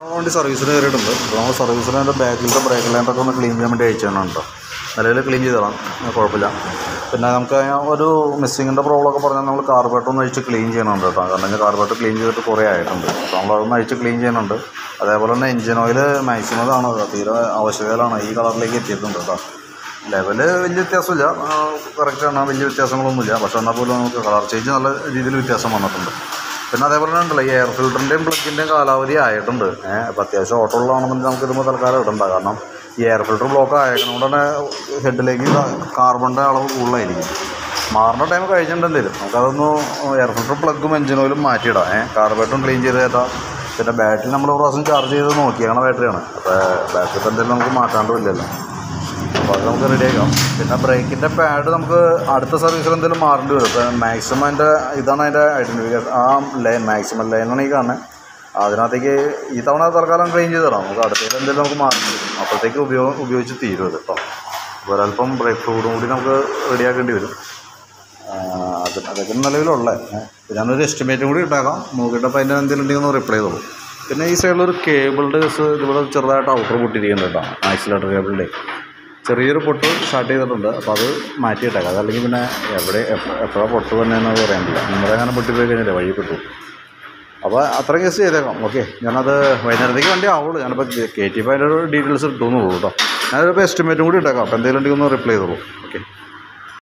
വണ്ടി സർവീസിന് കയറിയിട്ടുണ്ട് അപ്പോൾ നമ്മൾ സർവീസിന് അതിൻ്റെ ബാക്കിലത്തെ ബ്രേക്ക് ലൈനൊക്കെ ഒന്ന് ക്ലീൻ ചെയ്യാൻ വേണ്ടി അയച്ചു തരണം കേട്ടോ നിലവിൽ ക്ലീൻ ചെയ്ത് തരാം കുഴപ്പമില്ല പിന്നെ നമുക്ക് ഒരു മിസ്സിങ്ങിൻ്റെ പ്രോബ്ലം ഒക്കെ പറഞ്ഞാൽ നമ്മൾ കാർബേറ്റർ ഒന്ന് അഴിച്ച് ക്ലീൻ ചെയ്യണുണ്ട് കേട്ടോ കാരണം വെച്ചാൽ കാർബേറ്റർ ക്ലീൻ ചെയ്തിട്ട് കുറേ ആയിട്ടുണ്ട് അപ്പോൾ നമ്മൾ അതൊന്ന് അഴിച്ച് ക്ലീൻ ചെയ്യുന്നുണ്ട് അതേപോലെ തന്നെ എഞ്ചിൻ ഓയിൽ മാക്സിമം ആണ് തീരെ ആവശ്യകതയിലാണ് ഈ കളറിലേക്ക് എത്തിയിട്ടുണ്ട് കേട്ടോ ലെവല് വലിയ വ്യത്യാസമില്ല കറക്റ്റാണ് വലിയ വ്യത്യാസങ്ങളൊന്നുമില്ല പക്ഷേ എന്നാൽ പോലും നമുക്ക് കളർ ചേഞ്ച് നല്ല രീതിയിൽ വ്യത്യാസം വന്നിട്ടുണ്ട് പിന്നെ അതേപോലെ തന്നെ ഉണ്ടല്ലോ ഈ എയർ ഫിൽറ്ററിൻ്റെയും പ്ലഗിൻ്റെയും കാലാവധി ആയിട്ടുണ്ട് ഏഹ് അപ്പോൾ അത്യാവശ്യം ഓട്ടോ ഉള്ളതാണെന്നുണ്ടെങ്കിൽ നമുക്ക് ഇതുമ്പോൾ തൽക്കാലം ഇടണ്ട കാരണം ഈ എയർ ഫിൽറ്റർ ബ്ലോക്ക് ആയേക്കണോണ്ട് തന്നെ ഹെഡിലേക്ക് കാർബണിൻ്റെ അളവ് കൂടുതലായിരിക്കും മാറുന്ന ടൈം കഴിഞ്ഞിട്ടുണ്ട് എന്തെങ്കിലും നമുക്കതൊന്ന് എയർ ഫിൽറ്റർ പ്ലഗും എഞ്ചിൻ ഓയിലും മാറ്റിയിടാം ഏഹ് കാർബേറ്റും ക്ലീൻ ചെയ്ത് തരാം പിന്നെ ബാറ്ററി നമ്മൾ ഒരു പ്രാവശ്യം ചാർജ് ചെയ്ത് നോക്കിയാണ് ബാറ്ററിയാണ് അപ്പോൾ ബാറ്ററി ഇപ്പം എന്തെങ്കിലും നമുക്ക് മാറ്റാണ്ടും ഇല്ലല്ലോ അപ്പോൾ അത് നമുക്ക് റെഡിയാക്കാം പിന്നെ ബ്രേക്കിൻ്റെ പാഡ് നമുക്ക് അടുത്ത സർവീസിൽ എന്തെങ്കിലും മാറേണ്ടി വരും ഇപ്പോൾ മാക്സിമം അതിൻ്റെ ഇതാണ് അതിൻ്റെ ഐഡൻറ്റിഫിക്കേഷൻ ആ ലൈൻ മാക്സിമം ലൈനാണ് ഈ കാണുന്നത് അതിനകത്തേക്ക് ഈ തവണ തൽക്കാലം ക്ലീൻ ചെയ്ത് തരാം നമുക്ക് അടുത്തേക്ക് എന്തെങ്കിലും നമുക്ക് മാറേണ്ടി വരും അപ്പോഴത്തേക്ക് ഉപയോഗം ഉപയോഗിച്ച് തീരും അത് കേട്ടോ അപ്പോൾ ഒരല്പം ബ്രേക്ക് ഫ്ലൂഡും കൂടി നമുക്ക് റെഡിയാക്കേണ്ടി വരും ആ, അത് അതൊക്കെ നിലവിലുള്ളത് പിന്നെ ഞാനൊരു എസ്റ്റിമേറ്റും കൂടി ഇട്ടാക്കാം നോക്കിയിട്ട് അപ്പോൾ അതിൻ്റെ എന്തെങ്കിലും ഉണ്ടെങ്കിൽ ഒന്ന് റിപ്ലൈ ചെയ്തോളൂ പിന്നെ ഈ സൈഡിലൊരു കേബിളിൻ്റെ കേസ് ഇതുപോലെ ചെറുതായിട്ട് ഔട്ടർ പൊട്ടിയിരിക്കുന്നുണ്ട് കേട്ടോ ആക്സിലേറ്റർ കേബിളിൻ്റെ ചെറിയൊരു പൊട്ട് സ്റ്റാർട്ട് ചെയ്തിട്ടുണ്ട് അപ്പോൾ അത് മാറ്റിയിട്ടേക്കാം അതല്ലെങ്കിൽ പിന്നെ എവിടെ എപ്പോഴാണ് പൊട്ട് തന്നെ എന്ന് പറയാൻ പറ്റില്ല നമ്മുടെ അങ്ങനെ പൊട്ടിപ്പോയി കഴിഞ്ഞില്ലേ വഴി പെട്ടു അപ്പോൾ അത്ര കേസ് ചെയ്തേക്കാം ഓക്കെ ഞാനത് വൈകുന്നേരത്തേക്ക് വണ്ടി ആവുള്ളൂ ഞാനിപ്പോൾ കയറ്റിയപ്പോൾ അതിൻ്റെ ഒരു ഡീറ്റെയിൽസ് ഇട്ടുന്നുള്ളൂ കേട്ടോ ഞാനൊരു എസ്റ്റിമേറ്റും കൂടി ഇട്ടേക്കാം അപ്പോൾ എന്തെങ്കിലും ഉണ്ടെങ്കിൽ ഒന്ന് റിപ്ലൈ ചെയ്തോളൂ ഓക്കെ